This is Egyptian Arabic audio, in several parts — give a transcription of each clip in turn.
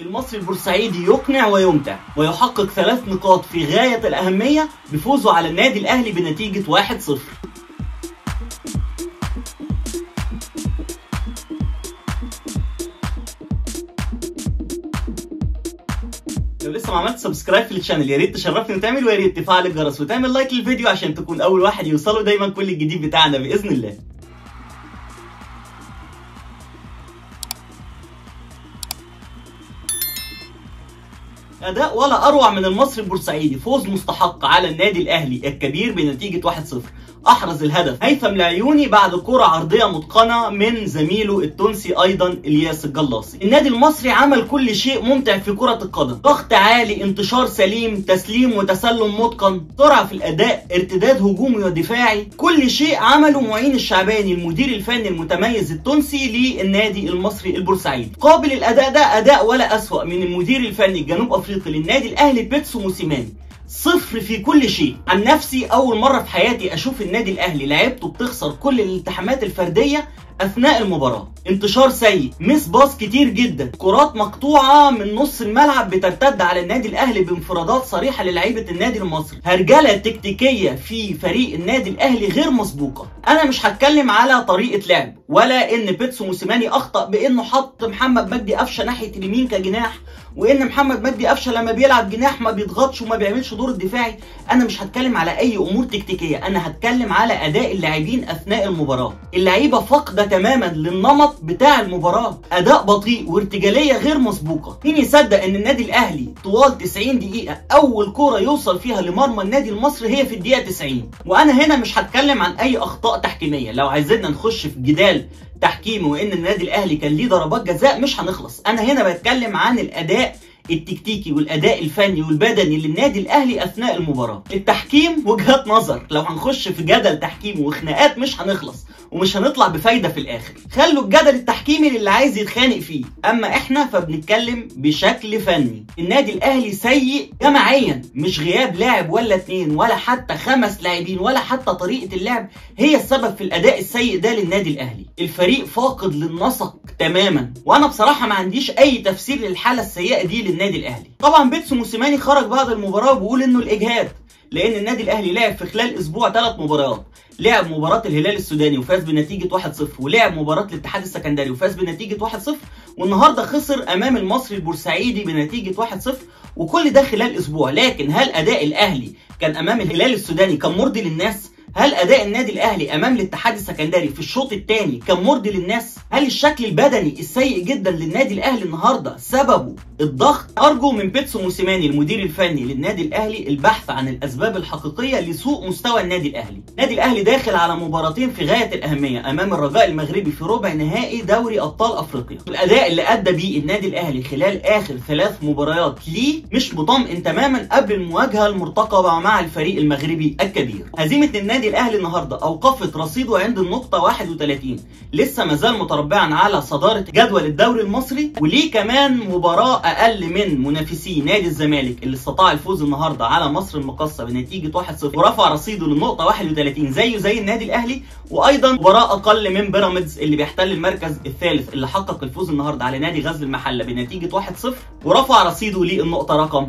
المصري البورسعيدي يقنع ويمتع ويحقق ثلاث نقاط في غاية الأهمية بفوزه على النادي الأهلي بنتيجة 1-0 لو لسه ما عملت سبسكرايب في الشانل يا ريت تشرفني وتعمل ويا ريت تفعل الجرس وتعمل لايك للفيديو عشان تكون اول واحد يوصله دايما كل الجديد بتاعنا باذن الله اداء ولا اروع من المصري البورسعيدي فوز مستحق على النادي الاهلي الكبير بنتيجه 1-0 احرز الهدف هيثم العيوني بعد كرة عرضية متقنة من زميله التونسي ايضا الياس الجلاصي النادي المصري عمل كل شيء ممتع في كرة القدم ضغط عالي انتشار سليم تسليم وتسلم متقن سرعة في الاداء ارتداد هجومي ودفاعي كل شيء عمله معين الشعباني المدير الفني المتميز التونسي للنادي المصري البورسعيدي قابل الاداء ده اداء ولا اسوأ من المدير الفني الجنوب افريقي للنادي الاهلي بيتسو موسيماني صفر في كل شيء عن نفسي اول مره في حياتي اشوف النادي الاهلي لعيبته بتخسر كل الالتحامات الفرديه اثناء المباراه انتشار سيء مس باص كتير جدا كرات مقطوعه من نص الملعب بترتد على النادي الاهلي بانفرادات صريحه للعيبه النادي المصري هرجله تكتيكيه في فريق النادي الاهلي غير مسبوقه انا مش هتكلم على طريقه لعب ولا ان بيتسو موسيماني اخطا بانه حط محمد مجدي قفشه ناحيه اليمين كجناح وان محمد مجدي قفشه لما بيلعب جناح ما بيضغطش وما بيعملش دور الدفاعي انا مش هتكلم على اي امور تكتيكيه انا هتكلم على اداء اللاعبين اثناء المباراه اللعيبه فاقده تماما للنمط بتاع المباراه اداء بطيء وارتجاليه غير مسبوقه مين يصدق ان النادي الاهلي طوال 90 دقيقه اول كوره يوصل فيها لمرمى النادي المصري هي في الدقيقه 90 وانا هنا مش هتكلم عن اي اخطاء تحكيميه لو عايزيننا نخش في جدال تحكيمي وان النادي الاهلي كان ليه ضربات جزاء مش هنخلص انا هنا بتكلم عن الاداء التكتيكي والاداء الفني والبدني للنادي الاهلي اثناء المباراه التحكيم وجهات نظر لو هنخش في جدل تحكيمي وخناقات مش هنخلص ومش هنطلع بفايده في الاخر خلوا الجدل التحكيمي للي عايز يتخانق فيه اما احنا فبنتكلم بشكل فني النادي الاهلي سيء جماعيا مش غياب لاعب ولا اتنين ولا حتى خمس لاعبين ولا حتى طريقه اللعب هي السبب في الاداء السيء ده للنادي الاهلي الفريق فاقد للنسق تماما وانا بصراحه ما عنديش اي تفسير للحاله السيئه دي للنادي الاهلي طبعا بيتسو موسيماني خرج بعد المباراه وبيقول انه الاجهاد لان النادي الاهلي لعب في خلال اسبوع ثلاث مباريات لعب مباراة الهلال السوداني وفاز بنتيجة 1-0 ولعب مباراة الاتحاد السكندري وفاز بنتيجة 1-0 والنهارده خسر امام المصري البورسعيدي بنتيجة 1-0 وكل ده خلال اسبوع لكن هل اداء الاهلي كان امام الهلال السوداني كان مرضي للناس هل اداء النادي الاهلي امام الاتحاد السكندري في الشوط الثاني كان مرضي للناس هل الشكل البدني السيء جدا للنادي الاهلي النهارده سببه الضغط ارجو من بيتسو موسيماني المدير الفني للنادي الاهلي البحث عن الاسباب الحقيقيه لسوء مستوى النادي الاهلي النادي الاهلي داخل على مباراتين في غايه الاهميه امام الرجاء المغربي في ربع نهائي دوري ابطال افريقيا الاداء اللي ادى بيه النادي الاهلي خلال اخر ثلاث مباريات ليه مش مطمئن تماما قبل المواجهه المرتقبه مع الفريق المغربي الكبير هزيمه النادي الاهلي النهارده اوقفت رصيده عند النقطه 31 لسه مازال متربعا على صداره جدول الدوري المصري وليه كمان مباراه اقل من منافسي نادي الزمالك اللي استطاع الفوز النهارده على مصر المقاصه بنتيجه 1-0 ورفع رصيده للنقطه 31 زيه زي النادي الاهلي وايضا مباراه اقل من بيراميدز اللي بيحتل المركز الثالث اللي حقق الفوز النهارده على نادي غزل المحله بنتيجه 1-0 ورفع رصيده للنقطه رقم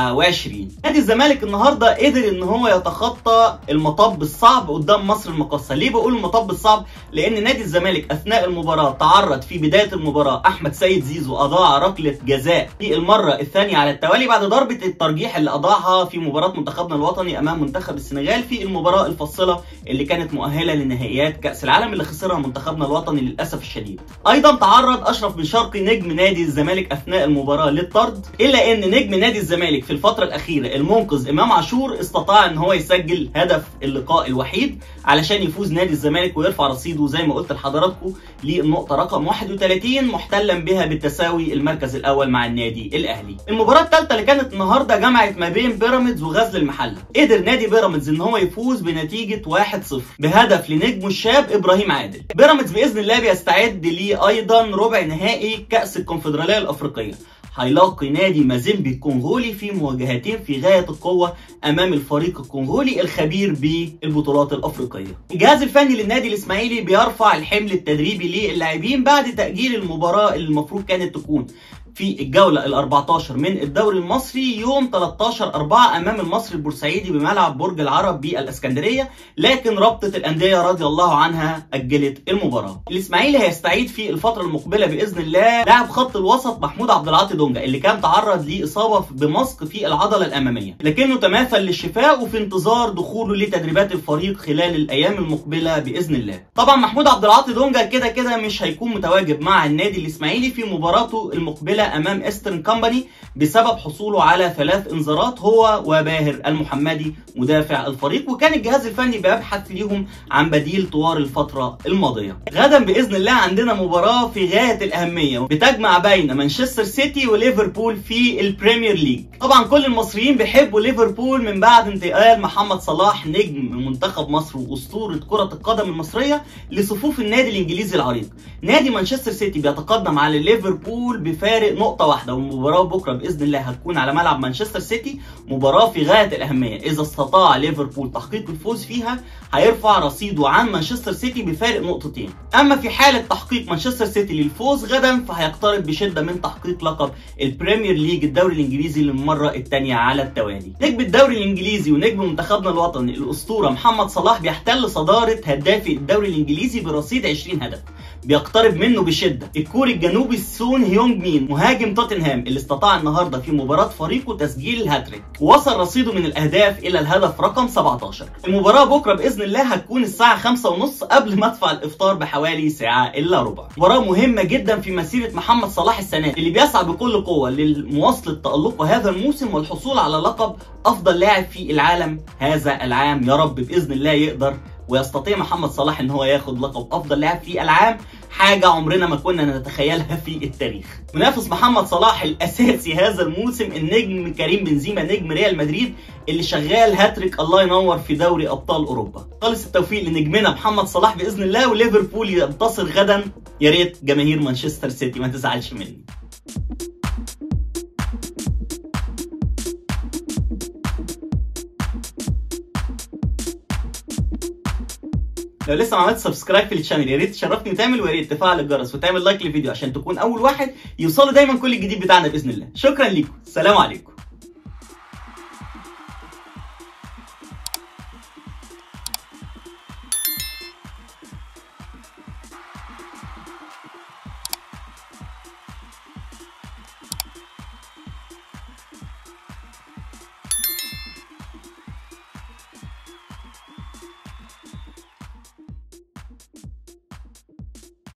29 نادي الزمالك النهارده قدر ان هو يتخطى المطب الصعب قدام مصر المقاصه ليه بقول المطب الصعب لان نادي الزمالك اثناء المباراه تعرض في بدايه المباراه احمد سيد زيزو اضاع ركله جزاء في المره الثانيه على التوالي بعد ضربه الترجيح اللي اضاعها في مباراه منتخبنا الوطني امام منتخب السنغال في المباراه الفاصله اللي كانت مؤهله لنهائيات كاس العالم اللي خسرها منتخبنا الوطني للاسف الشديد ايضا تعرض اشرف بن شرقي نجم نادي الزمالك اثناء المباراه للطرد الا ان نجم نادي الزمالك في الفتره الاخيره المنقذ امام عاشور استطاع ان هو يسجل هدف اللقاء الوحيد علشان يفوز نادي الزمالك ويرفع رصيده زي ما قلت لحضراتكم للنقطه رقم 31 محتلا بها بالتساوي المركز الاول مع النادي الاهلي المباراه الثالثه اللي كانت النهارده جمعت ما بين بيراميدز وغزل المحله قدر نادي بيراميدز ان هو يفوز بنتيجه 1-0 بهدف لنجمه الشاب ابراهيم عادل بيراميدز باذن الله بيستعد ليه ايضا ربع نهائي كاس الكونفدراليه الافريقيه هيلاقي نادي مازيمبي الكونغولي في مواجهتين في غايه القوه امام الفريق الكونغولي الخبير بالبطولات الافريقيه. الجهاز الفني للنادي الاسماعيلي بيرفع الحمل التدريبي للاعبين بعد تاجيل المباراه اللي المفروض كانت تكون في الجولة ال 14 من الدوري المصري يوم 13 4 أمام المصري البورسعيدي بملعب برج العرب بالإسكندرية لكن رابطة الأندية رضي الله عنها أجلت المباراة. الإسماعيلي هيستعيد في الفترة المقبلة بإذن الله لاعب خط الوسط محمود عبد العاطي دونجا اللي كان تعرض لإصابة بمسق في العضلة الأمامية لكنه تماثل للشفاء وفي انتظار دخوله لتدريبات الفريق خلال الأيام المقبلة بإذن الله. طبعا محمود عبد العاطي دونجا كده كده مش هيكون متواجد مع النادي الإسماعيلي في مباراته المقبلة امام ايسترن كومباني بسبب حصوله على ثلاث انذارات هو وباهر المحمدي مدافع الفريق وكان الجهاز الفني بيبحث ليهم عن بديل طوال الفتره الماضيه. غدا باذن الله عندنا مباراه في غايه الاهميه بتجمع بين مانشستر سيتي وليفربول في البريمير ليج. طبعا كل المصريين بيحبوا ليفربول من بعد انتقال محمد صلاح نجم منتخب مصر واسطوره كره القدم المصريه لصفوف النادي الانجليزي العريق. نادي مانشستر سيتي بيتقدم على ليفربول بفارق نقطة واحدة والمباراة بكرة بإذن الله هتكون على ملعب مانشستر سيتي مباراة في غاية الأهمية إذا استطاع ليفربول تحقيق الفوز فيها هيرفع رصيده عن مانشستر سيتي بفارق نقطتين أما في حالة تحقيق مانشستر سيتي للفوز غدا فهيقترب بشدة من تحقيق لقب البريمير ليج الدوري الإنجليزي للمرة الثانية على التوالي نجم الدوري الإنجليزي ونجم منتخبنا الوطني الأسطورة محمد صلاح بيحتل صدارة هدافي الدوري الإنجليزي برصيد 20 هدف بيقترب منه بشده الكوري الجنوبي سون هيونج مين مهاجم توتنهام اللي استطاع النهارده في مباراه فريقه تسجيل الهاتريك وصل رصيده من الاهداف الى الهدف رقم 17 المباراه بكره باذن الله هتكون الساعه 5:30 قبل مدفع الافطار بحوالي ساعه الا ربع مباراه مهمه جدا في مسيره محمد صلاح السنه اللي بيسعى بكل قوه لمواصله تالقه هذا الموسم والحصول على لقب افضل لاعب في العالم هذا العام يا رب باذن الله يقدر ويستطيع محمد صلاح ان هو ياخد لقب افضل لاعب في العام حاجه عمرنا ما كنا نتخيلها في التاريخ منافس محمد صلاح الاساسي هذا الموسم النجم كريم بنزيما نجم ريال مدريد اللي شغال هاتريك الله ينور في دوري ابطال اوروبا خالص التوفيق لنجمنا محمد صلاح باذن الله وليفربول ينتصر غدا يا ريت جماهير مانشستر سيتي ما تزعلش مني لو لسه ما عملتش سبسكرايب في الشانل يا ريت تشرفني تعمل ويا ريت تفعل الجرس وتعمل لايك للفيديو عشان تكون اول واحد يوصل دايما كل الجديد بتاعنا باذن الله شكرا ليكم سلام عليكم